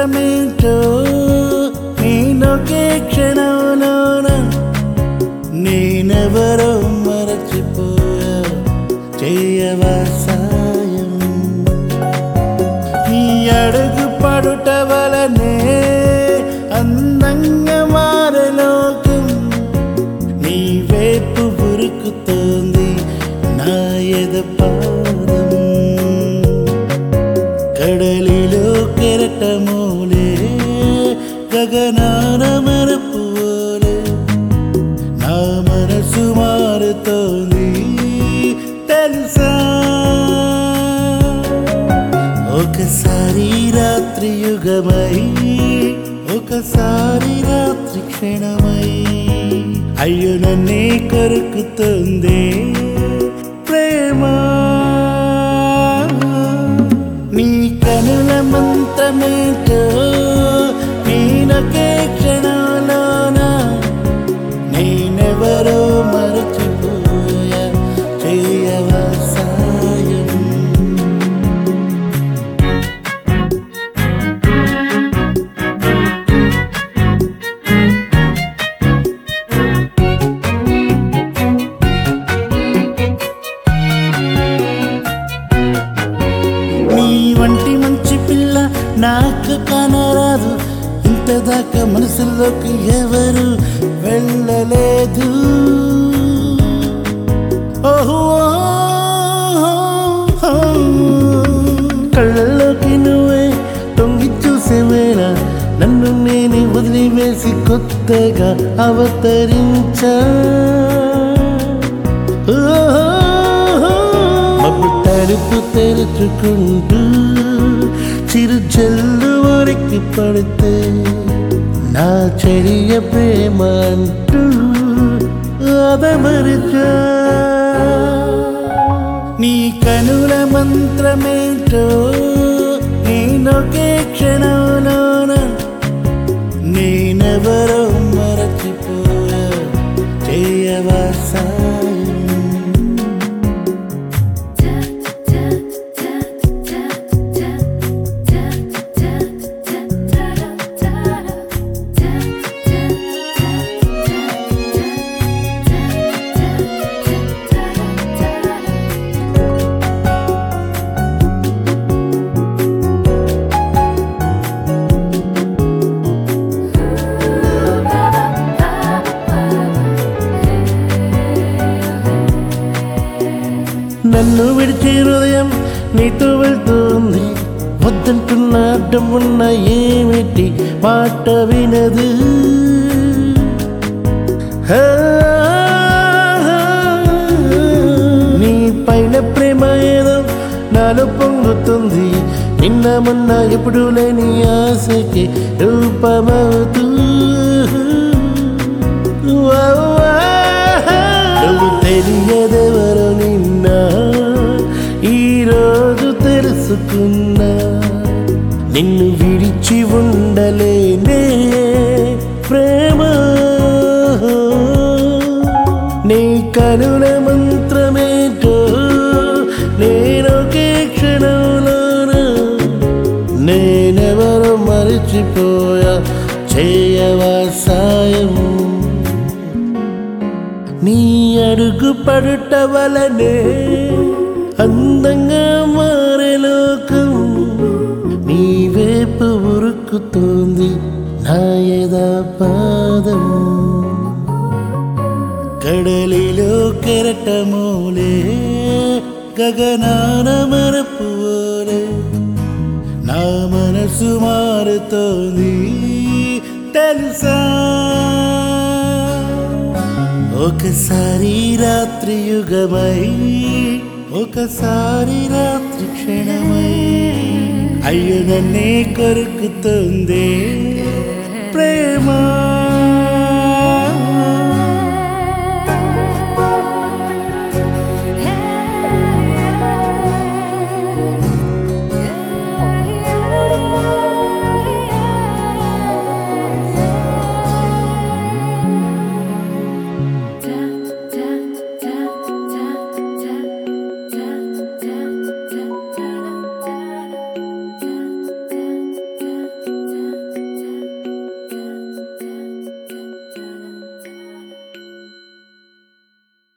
మంత్రమేంటో నేనొకే క్షణంలోన నేనెవరో మరచిపోయా చేయవా సాయం ఈ అడుగు పడుట వలనే అందంగా మారలోకం నీ వైపు ఉరుకుతోంది నా ఎద పాదం కడలిలో కెరటమూలే గగనాన మరపువోలే నా మనసు మారుతోంది తెలుసా ఒకసారి రాత్రి యుగమై ఒకసారి రాత్రి క్షణమై అయ్యో నన్నే కొరుకుతుంది ప్రేమ నీ కనుల మంత్రమేంటో నేనొకే క్షణంలోన నేనెవరో మరచిపోయా చేయవా సాయం నీ వంటి మంచి పిల్ల నాకు కానరాదు ఇంతదాకా మనసులోకి ఎవరు వెళ్ళలేదు ఓహో కళ్ళలోకి నువ్వే తొంగి చూసే వేళ నన్ను నేనే వదిలివేసి కొత్తగా అవతరించా మబ్బు తలుపు తెరుచుకుంటూ చిరు జల్లు వరకు పడితే నా చర్య ప్రేమ అంటూ అదమరిచా నీ కనుల మంత్రమేంటో నేనొకే క్షణంలోన నేనెవరో మరచిపోయా చేయవా సాయం నన్ను విడిచి హృదయం నీతో వెళ్తుంది వద్దంటున్న అడ్డం ఉన్న ఏమిటి మాట వినదు హా, నీ పైన ప్రేమ ఏదో నాలో పొంగుతుంది నిన్న మొన్న ఎప్పుడు లేని ఆశకి రూపమవుతూ వా, వా. నువ్వు తెలియదెవరో నిన్న ఈరోజు తెలుసుకున్నా నిన్ను విడిచి ఉండలేనే ప్రేమ నీ కనుల మంత్రమేటో నేనొకే క్షణంలోన నేనెవరో మరిచిపోయా చేయవా సాయం నీ అడుగు పడుట వలనే అందంగా మారే లోకం నీ వైపు ఉరుకుతోంది నా యదా పాదం కడలిలో కెరటమూలే గగనాన మరపువోలే నా మనసు మారుతోంది తెలుసా ఒకసారి రాత్రి యుగమై ఒకసారి రాత్రి క్షణమై అయ్యో నన్నే కొరుకుతుంది ప్రేమ